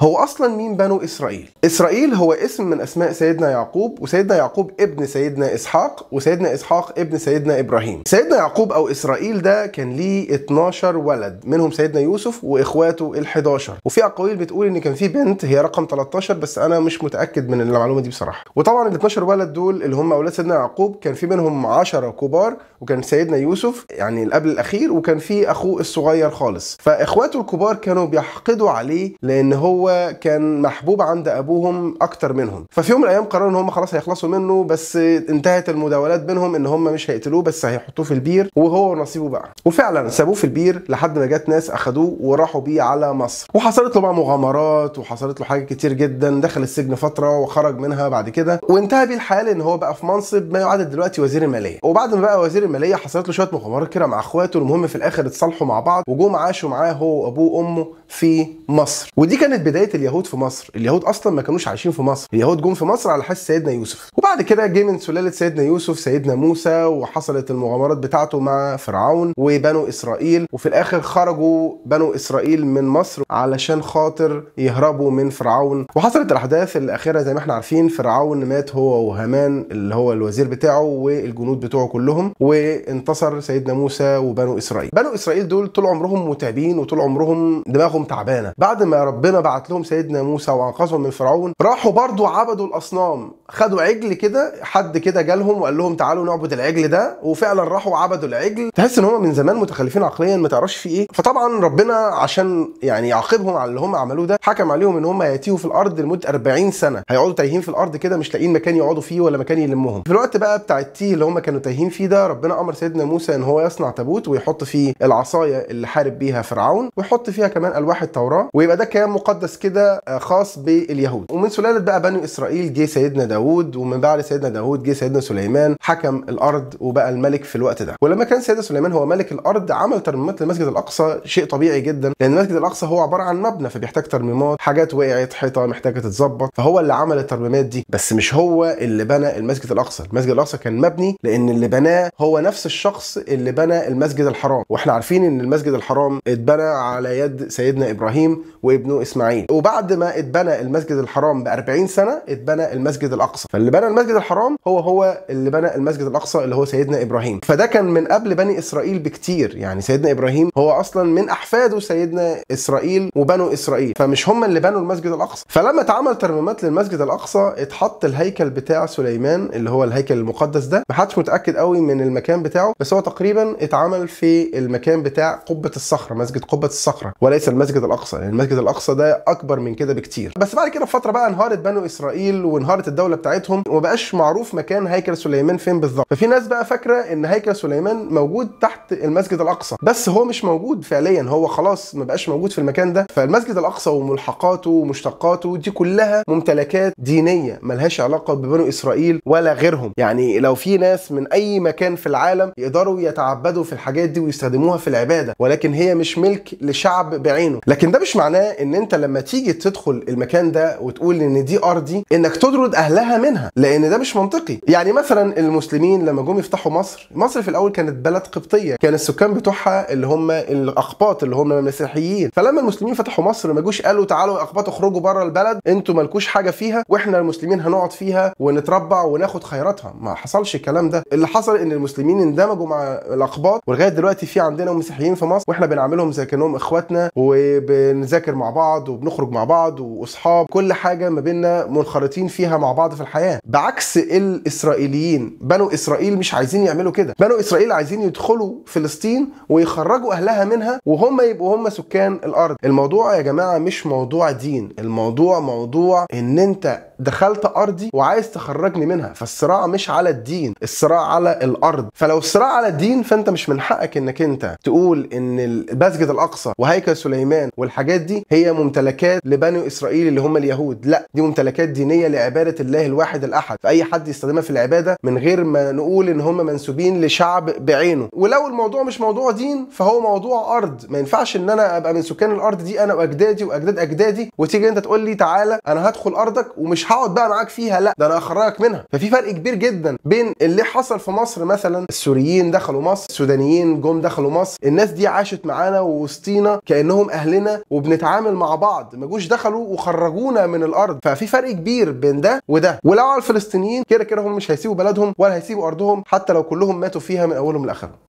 هو اصلا مين بنو اسرائيل اسرائيل هو اسم من اسماء سيدنا يعقوب وسيدنا يعقوب ابن سيدنا اسحاق وسيدنا اسحاق ابن سيدنا ابراهيم سيدنا يعقوب او اسرائيل ده كان ليه 12 ولد منهم سيدنا يوسف واخواته ال11 وفي اقاويل بتقول ان كان في بنت هي رقم 13 بس انا مش متاكد من المعلومه دي بصراحه وطبعا ال 12 ولد دول اللي هم اولاد سيدنا يعقوب كان في منهم 10 كبار وكان سيدنا يوسف يعني قبل الاخير وكان في اخوه الصغير خالص فاخواته الكبار كانوا بيحقدوا عليه لان هو كان محبوب عند ابوهم اكتر منهم ففي يوم من الايام قرروا ان هم خلاص هيخلصوا منه بس انتهت المداولات بينهم ان هم مش هيقتلوه بس هيحطوه في البير وهو نصيبه بقى وفعلا سابوه في البير لحد ما جت ناس اخدوه وراحوا بيه على مصر وحصلت له بقى مغامرات وحصلت له حاجات كتير جدا دخل السجن فتره وخرج منها بعد كده وانتهى بيه الحال ان هو بقى في منصب ما يعادل دلوقتي وزير الماليه وبعد ما بقى وزير الماليه حصلت له شويه مغامرات كده مع اخواته المهم في الاخر اتصالحوا مع بعض وجم عاشوا معاه هو وابوه وامه في مصر ودي كانت بدايه اليهود في مصر اليهود اصلا ما كانوش عايشين في مصر اليهود جم في مصر على حس سيدنا يوسف وبعد كده جه من سلاله سيدنا يوسف سيدنا موسى وحصلت المغامرات بتاعته مع فرعون وبنو اسرائيل وفي الاخر خرجوا بنو اسرائيل من مصر علشان خاطر يهربوا من فرعون وحصلت الاحداث الاخيره زي ما احنا عارفين فرعون مات هو وهامان اللي هو الوزير بتاعه والجنود بتوعه كلهم وانتصر سيدنا موسى وبنو اسرائيل بنو اسرائيل دول طول عمرهم متعبين وطول عمرهم دماغهم تعبانه بعد ما ربنا بعت لهم سيدنا موسى وانقذهم من فرعون راحوا برضو عبدوا الاصنام خدوا عجل كده حد كده جالهم وقال لهم تعالوا نعبد العجل ده وفعلا راحوا عبدوا العجل تحس ان هم من زمان متخلفين عقليا ما تعرفش في ايه فطبعا ربنا عشان يعني يعاقبهم على اللي هم عملوه ده حكم عليهم ان هم يتيهوا في الارض لمده 40 سنه هيقعدوا تايهين في الارض كده مش لاقيين مكان يقعدوا فيه ولا مكان يلمهم في الوقت بقى بتاع التيه اللي هم كانوا تايهين فيه ده ربنا امر سيدنا موسى ان هو يصنع تابوت ويحط فيه العصايه اللي حارب بيها فرعون ويحط فيها كمان الواح التوراه ويبقى ده كيان مقدس كده خاص باليهود ومن سلاله بقى بني اسرائيل جه سيدنا داوود ومن بعد سيدنا داوود جه سيدنا سليمان حكم الارض وبقى الملك في الوقت ده ولما كان سيدنا سليمان هو ملك الارض عمل ترميمات للمسجد الاقصى شيء طبيعي جدا لان المسجد الاقصى هو عباره عن مبنى فبيحتاج ترميمات حاجات وقعت حيطه محتاجه تتظبط فهو اللي عمل الترميمات دي بس مش هو اللي بنى المسجد الاقصى المسجد الاقصى كان مبني لان اللي بناه هو نفس الشخص اللي بنى المسجد الحرام واحنا عارفين ان المسجد الحرام اتبنى على يد سيدنا ابراهيم وابنه اسماعيل وبعد ما اتبنى المسجد الحرام ب 40 سنه اتبنى المسجد الاقصى فاللي بنى المسجد الحرام هو هو اللي بنى المسجد الاقصى اللي هو سيدنا ابراهيم فده كان من قبل بني اسرائيل بكتير يعني سيدنا ابراهيم هو اصلا من احفاده سيدنا اسرائيل وبنو اسرائيل فمش هم اللي بنوا المسجد الاقصى فلما اتعمل ترميمات للمسجد الاقصى اتحط الهيكل بتاع سليمان اللي هو الهيكل المقدس ده محدش متاكد قوي من المكان بتاعه بس هو تقريبا اتعمل في المكان بتاع قبه الصخره مسجد قبه الصخره وليس المسجد الاقصى لان المسجد الاقصى ده اكبر من كده بكتير بس بعد كده بفتره بقى انهارت بنو اسرائيل وانهارت الدوله بتاعتهم ومبقاش معروف مكان هيكل سليمان فين بالظبط ففي ناس بقى فاكره ان هيكل سليمان موجود تحت المسجد الاقصى بس هو مش موجود فعليا هو خلاص ما بقاش موجود في المكان ده فالمسجد الاقصى وملحقاته ومشتقاته دي كلها ممتلكات دينيه ملهاش علاقه ببنو اسرائيل ولا غيرهم يعني لو في ناس من اي مكان في العالم يقدروا يتعبدوا في الحاجات دي ويستخدموها في العباده ولكن هي مش ملك لشعب بعينه لكن ده مش معناه ان انت لما تيجي تدخل المكان ده وتقول ان دي ارضي انك تطرد اهلها منها لان ده مش منطقي يعني مثلا المسلمين لما جم يفتحوا مصر مصر في الاول كانت بلد قبطيه كان السكان بتوعها اللي هم الاقباط اللي هم المسيحيين فلما المسلمين فتحوا مصر ما جوش قالوا تعالوا يا اقباط اخرجوا بره البلد انتوا مالكوش حاجه فيها واحنا المسلمين هنقعد فيها ونتربع وناخد خيراتها ما حصلش الكلام ده اللي حصل ان المسلمين اندمجوا مع الاقباط ولغايه دلوقتي في عندنا مسيحيين في مصر واحنا بنعاملهم زي كانهم اخواتنا وبنذاكر مع بعض وبنخرج مع بعض واصحاب كل حاجه ما بيننا منخرطين فيها مع بعض في الحياه بعكس الاسرائيليين بنو اسرائيل مش عايزين يعملوا كده بنو اسرائيل عايزين يدخلوا فلسطين ويخرجوا اهلها منها وهم يبقوا هم سكان الارض الموضوع يا جماعه مش موضوع دين الموضوع موضوع ان انت دخلت ارضي وعايز تخرجني منها فالصراع مش على الدين الصراع على الارض فلو الصراع على الدين فانت مش من حقك انك انت تقول ان المسجد الاقصى وهيكل سليمان والحاجات دي هي ممتلكات لبني اسرائيل اللي هم اليهود لا دي ممتلكات دينيه لعباده الله الواحد الاحد فاي حد يستخدمها في العباده من غير ما نقول ان هم منسوبين لشعب بعينه ولو الموضوع مش موضوع دين فهو موضوع ارض ما ينفعش ان انا ابقى من سكان الارض دي انا واجدادي واجداد اجدادي وتيجي انت تقول لي تعالى انا هدخل ارضك ومش هقعد بقى معاك فيها لا ده انا هخرجك منها ففي فرق كبير جدا بين اللي حصل في مصر مثلا السوريين دخلوا مصر السودانيين جم دخلوا مصر الناس دي عاشت معانا ووسطينا كانهم اهلنا وبنتعامل مع بعض بعض ما جوش دخلوا وخرجونا من الارض ففي فرق كبير بين ده وده ولو على الفلسطينيين كده كده هم مش هيسيبوا بلدهم ولا هيسيبوا ارضهم حتى لو كلهم ماتوا فيها من اولهم لاخرهم